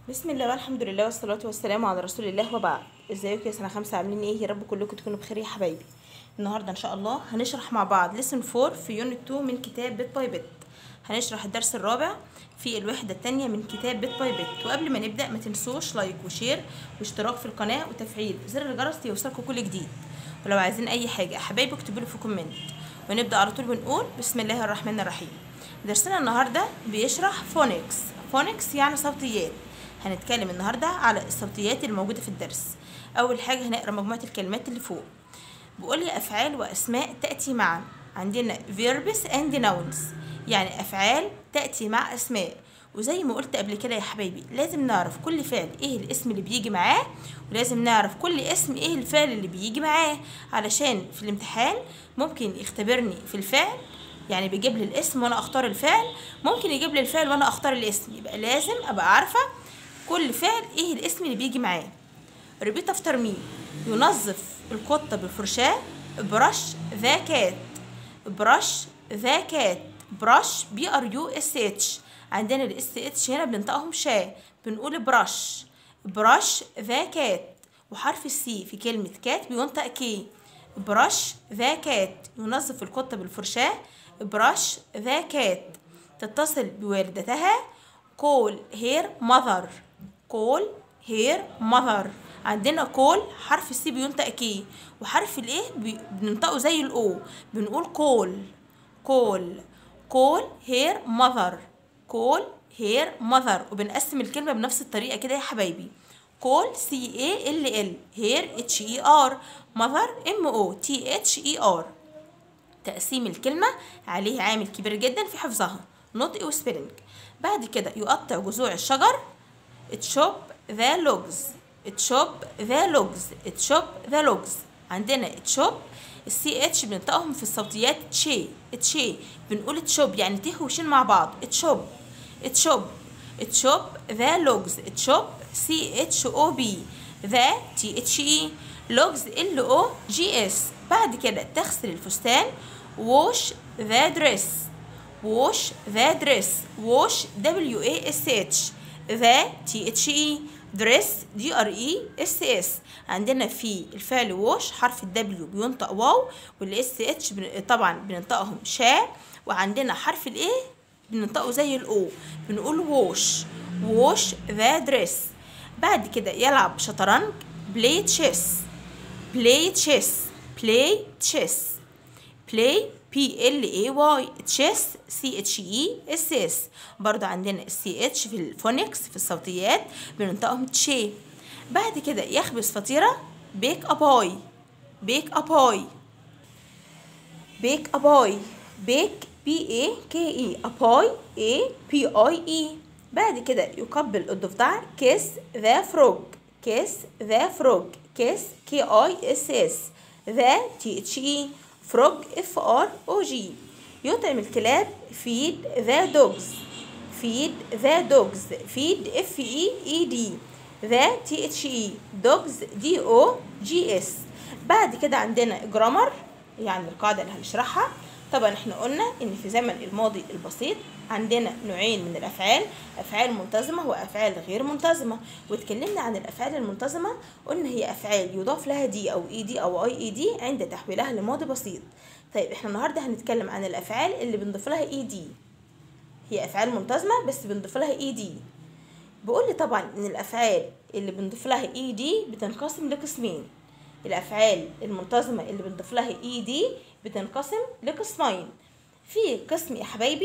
بسم الله والحمد لله والصلاة والسلام على رسول الله وبعد ازيكم يا سنة خمسة عاملين ايه يا رب كلكم تكونوا بخير يا حبايبي النهاردة ان شاء الله هنشرح مع بعض لسن فور في يونت 2 من كتاب بيت باي بيت هنشرح الدرس الرابع في الوحدة التانية من كتاب بيت باي بيت وقبل ما نبدأ ما تنسوش لايك وشير واشتراك في القناة وتفعيل زر الجرس ليوصلكم كل جديد ولو عايزين اي حاجة يا حبايبي اكتبوا لي في كومنت ونبدأ على طول بنقول بسم الله الرحمن الرحيم درسنا النهاردة بيشرح فونكس فونكس يعني صوتيات هنتكلم النهارده على الصوتيات الموجوده في الدرس اول حاجه هنقرا مجموعه الكلمات اللي فوق بيقول لي افعال واسماء تاتي معا عندنا verbs and nouns يعني افعال تاتي مع اسماء وزي ما قلت قبل كده يا حبايبي لازم نعرف كل فعل ايه الاسم اللي بيجي معاه ولازم نعرف كل اسم ايه الفعل اللي بيجي معاه علشان في الامتحان ممكن يختبرني في الفعل يعني بيجيب لي الاسم وانا اختار الفعل ممكن يجيب لي الفعل وانا اختار الاسم يبقى لازم ابقى عارفه كل فعل ايه الاسم اللي بيجي معاه ريبيت افتر مي ينظف القطة بالفرشاة برش ذا كات برش ذا كات برش بي ار يو اس اتش عندنا الاس اتش هنا بننطقهم شا بنقول برش برش ذا كات وحرف السي في كلمة كات بينطق كي برش ذا كات ينظف القطة بالفرشاة برش ذا كات تتصل بوالدتها call her mother call her mother عندنا كول حرف السي بينطق كي وحرف الايه بننطقه زي الاو بنقول كول كول كول هير mother كول هير mother وبنقسم الكلمة بنفس الطريقة كده يا حبايبي كول سي اي ال ال هير اتش اي ار mother ام او تي اتش اي ار تقسيم الكلمة عليه عامل كبير جدا في حفظها نطق وسبيلنج بعد كده يقطع جذوع الشجر تشوب ذا لوجز تشوب ذا لوجز تشوب ذا لوجز عندنا تشوب السي اتش بننطقهم في الصوتيات تشي تشي بنقول تشوب يعني ت وشين مع بعض تشوب تشوب تشوب ذا لوجز تشوب سي اتش او بي ذا تي اتش اي لوجز ال او جي اس بعد كده تغسل الفستان ووش ذا دريس wash the dress wash W A S H the T H E dress D R E S S عندنا في الفعل wash حرف ال W بينطق واو وال S H بن... طبعا بننطقهم شا وعندنا حرف ال A بننطقه زي الأو بنقول wash wash the dress بعد كده يلعب شطرنج play chess play chess play chess play بي ال اي واي تشيس سي اتش اي اس اس برضه عندنا السي اتش في الفونكس في الصوتيات بننطقهم تشي بعد كده يخبز فطيره بيك اباي بيك اباي بيك اباي بيك بي اي كي اي اباي اي بي اي اي بعد كده يقبل الضفدع كيس ذا فروج كيس ذا فروج كيس كي اي اس اس ذا تي اتش اي فروج اف ار او جي يطعم الكلاب فيد ذا دوجز فيد ذا دوجز فيد اف اي اي دي ذا تي اتش اي دوجز دي او جي اس بعد كده عندنا جرامر يعني القاعدة اللي هنشرحها طبعا احنا قلنا ان في زمن الماضي البسيط عندنا نوعين من الافعال افعال منتظمه وافعال غير منتظمه واتكلمنا عن الافعال المنتظمه قلنا هي افعال يضاف لها دي او اي دي او اي اي دي عند تحويلها لماضي بسيط طيب احنا النهارده هنتكلم عن الافعال اللي بنضيف لها اي دي هي افعال منتظمه بس بنضيف لها اي دي بقول لي طبعا ان الافعال اللي بنضيف لها اي دي بتنقسم لقسمين الافعال المنتظمه اللي بنضيف لها اي دي بتنقسم لقسمين في قسم يا حبايبي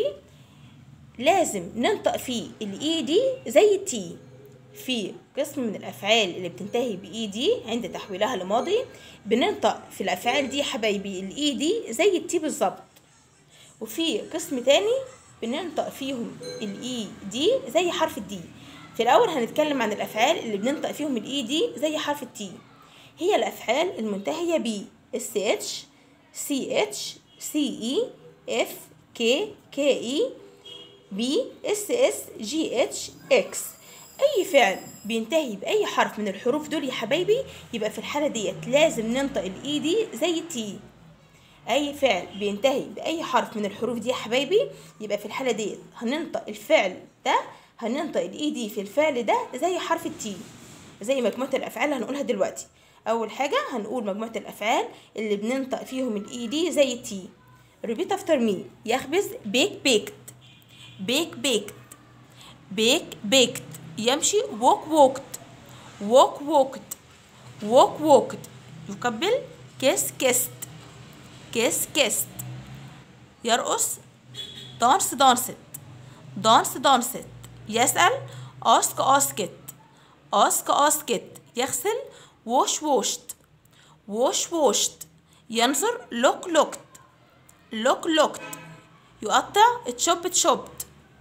لازم ننطق فيه الاي دي زي التي في قسم من الافعال اللي بتنتهي باي دي عند تحويلها لماضي بننطق في الافعال دي يا حبايبي الاي دي زي التي بالظبط وفي قسم تاني بننطق فيهم الاي دي زي حرف الدي في الاول هنتكلم عن الافعال اللي بننطق فيهم الاي دي زي حرف التي هي الافعال المنتهيه ب اس اتش سي اتش سي اي اف كي كي اي بي اس اس جي اتش اكس اي فعل بينتهي باي حرف من الحروف دول يا حبايبي يبقى في الحاله ديت لازم ننطق الاي دي زي التي اي فعل بينتهي باي حرف من الحروف دي يا حبايبي يبقى في الحاله ديت هننطق الفعل ده هننطق الاي دي في الفعل ده زي حرف التي زي مجموعة الافعال اللي هنقولها دلوقتي اول حاجة هنقول مجموعة الافعال اللي بننطق فيهم الاي دي زي التي repeat after me يخبز بيك بيكت بيك بيكت بيك بيكت يمشي walk walked walk walked walk walked يقبل كيس كيست كيس كيست يرقص دانس دانست دانس دانست يسأل ask asked ask asked يغسل wash washed wash washed ينظر look looked look looked يقطع chop chopped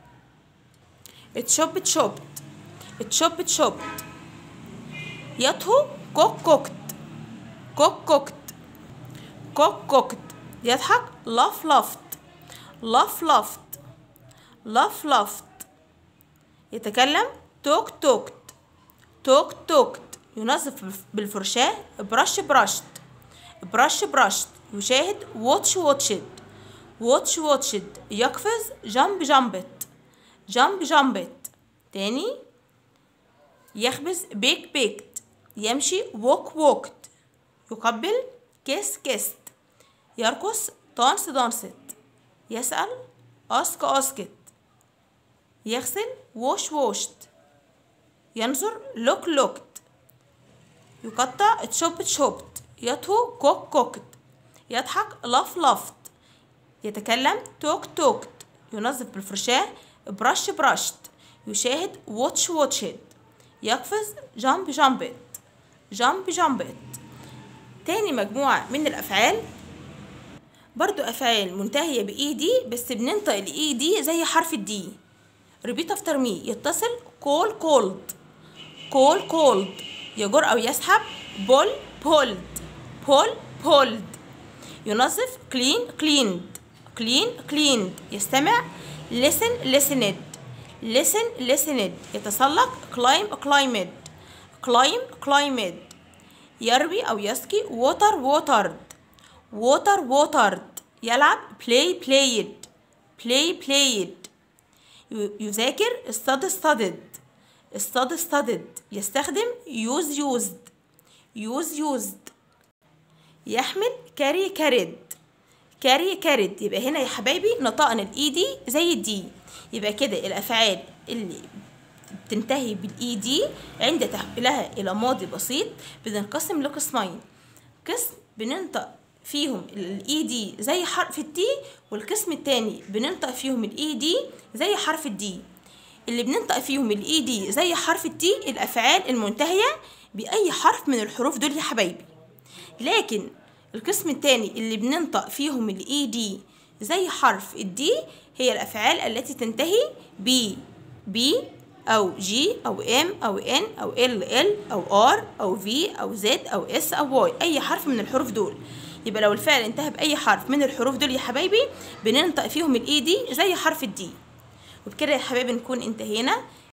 chop chopped chop chopped يطهو cook cooked cook cooked cook cooked يضحك laugh laughed laugh laughed laugh laughed يتكلم talk talked talk talked ينظف بالفرشاة brush brushed brush brushed يشاهد watch watched watch watched يقفز jump jumped jump jumped تاني يخبز bake baked يمشي walk walked يقبل kiss kissed يرقص dance danced يسأل ask asked يغسل wash washed ينظر look looked يقطع chop chopped يطهو cook cooked يضحك laugh laughed يتكلم talk talked ينظف بالفرشاة brush brushed يشاهد watch watched يقفز jump jumped jump jumped تاني مجموعة من الأفعال برضو أفعال منتهية بإي دي بس بننطق الإي دي زي حرف الدي repeat after me يتصل call called call called يجر أو يسحب pull pulled pull pulled ينظف clean cleaned clean cleaned يستمع listen listened listen listened يتسلق climb climbed climb climbed يروي أو يسقي water watered water watered يلعب play played play played يذاكر study studied study studied يستخدم use used use used يحمل carry carried carry carried يبقى هنا يا حبايبي نطقنا الاي دي زي الدي يبقى كده الافعال اللي بتنتهي بالاي دي عند تحويلها الى ماضي بسيط بننقسم لقسمين قسم بننطق فيهم الاي دي زي حرف التي والقسم التاني بننطق فيهم الاي دي زي حرف الدي اللي بننطق فيهم الاي دي زي حرف التي الافعال المنتهيه باي حرف من الحروف دول يا حبايبي لكن القسم التاني اللي بننطق فيهم الاي دي زي حرف الدي هي الافعال التي تنتهي ب بي او جي او ام او ان او ال ال او ار او في او زد او اس او واي اي حرف من الحروف دول يبقى لو الفعل انتهى باي حرف من الحروف دول يا حبايبي بننطق فيهم الاي دي زي حرف الدي وبكده يا حبايبي نكون انتهينا